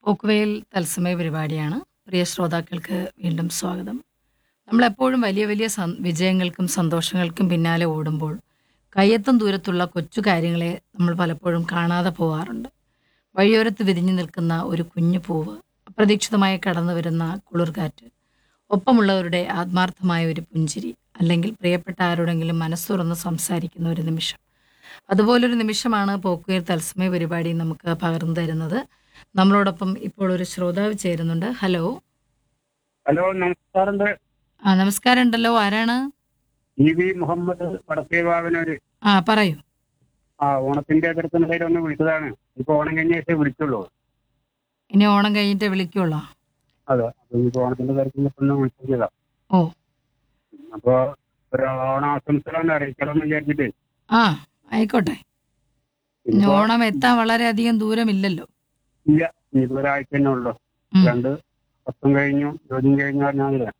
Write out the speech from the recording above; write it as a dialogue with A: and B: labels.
A: പോക്കുവെയിൽ തത്സമയ പരിപാടിയാണ് പ്രിയ ശ്രോതാക്കൾക്ക് വീണ്ടും സ്വാഗതം നമ്മളെപ്പോഴും വലിയ വലിയ സം- വിജയങ്ങൾക്കും സന്തോഷങ്ങൾക്കും പിന്നാലെ ഓടുമ്പോൾ കയ്യെത്തും ദൂരത്തുള്ള കൊച്ചു കാര്യങ്ങളെ നമ്മൾ പലപ്പോഴും കാണാതെ പോകാറുണ്ട് വഴിയോരത്ത് വിരിഞ്ഞു നിൽക്കുന്ന ഒരു കുഞ്ഞു പൂവ് അപ്രതീക്ഷിതമായി കടന്നു വരുന്ന കുളിർകാറ്റ് ഒപ്പമുള്ളവരുടെ ആത്മാർത്ഥമായ ഒരു പുഞ്ചിരി അല്ലെങ്കിൽ പ്രിയപ്പെട്ട ആരോടെങ്കിലും മനസ്സുറന്ന് സംസാരിക്കുന്ന ഒരു നിമിഷം അതുപോലൊരു നിമിഷമാണ് പോക്കുവെയിൽ തത്സമയ പരിപാടി നമുക്ക് പകർന്നു തരുന്നത് നമ്മളോടൊപ്പം ഇപ്പോൾ ഒരു ശ്രോതാവ് ചേരുന്നുണ്ട് ഹലോ
B: ഹലോ നമസ്കാരം
A: ആ നമസ്കാരം ഉണ്ടല്ലോ ആരാണ്
B: ഇ വി മുഹമ്മദ് വടക്കേവാവിനൊരു
A: ആ പറയൂ
B: ആ ഓണത്തിന്റെ അതിർത്തിനിടയിൽ ഒന്ന് വിളിച്ചതാണ് ഇപ്പൊ ഓണം കഴിഞ്ഞ ശേഷം വിളിച്ചുള്ളൂ
A: ഇനി ഓണം കഴിഞ്ഞിട്ട് വിളിക്കുള്ളോ
B: അതെ അപ്പൊ ഇപ്പൊ ഓണത്തിന്റെ കാര്യത്തിൽ ഒന്ന് വിളിച്ചതാ
A: ഓ
B: അപ്പൊ ഒരു ഓണാശംസകളൊന്ന് അറിയിക്കണമെന്ന് വിചാരിച്ചിട്ട്
A: ആ ആയിക്കോട്ടെ ഇനി
B: ഇനിയിപ്പോ
A: ഓണം എത്താൻ വളരെയധികം ദൂരമില്ലല്ലോ
B: ഇല്ല ഇനിയിപ്പോ ഒരാഴ്ച തന്നെ ഉള്ളു
A: ഉം.
B: രണ്ട് പത്തും കഴിഞ്ഞു ജോലിയും കഴിഞ്ഞു പറഞ്ഞാൽ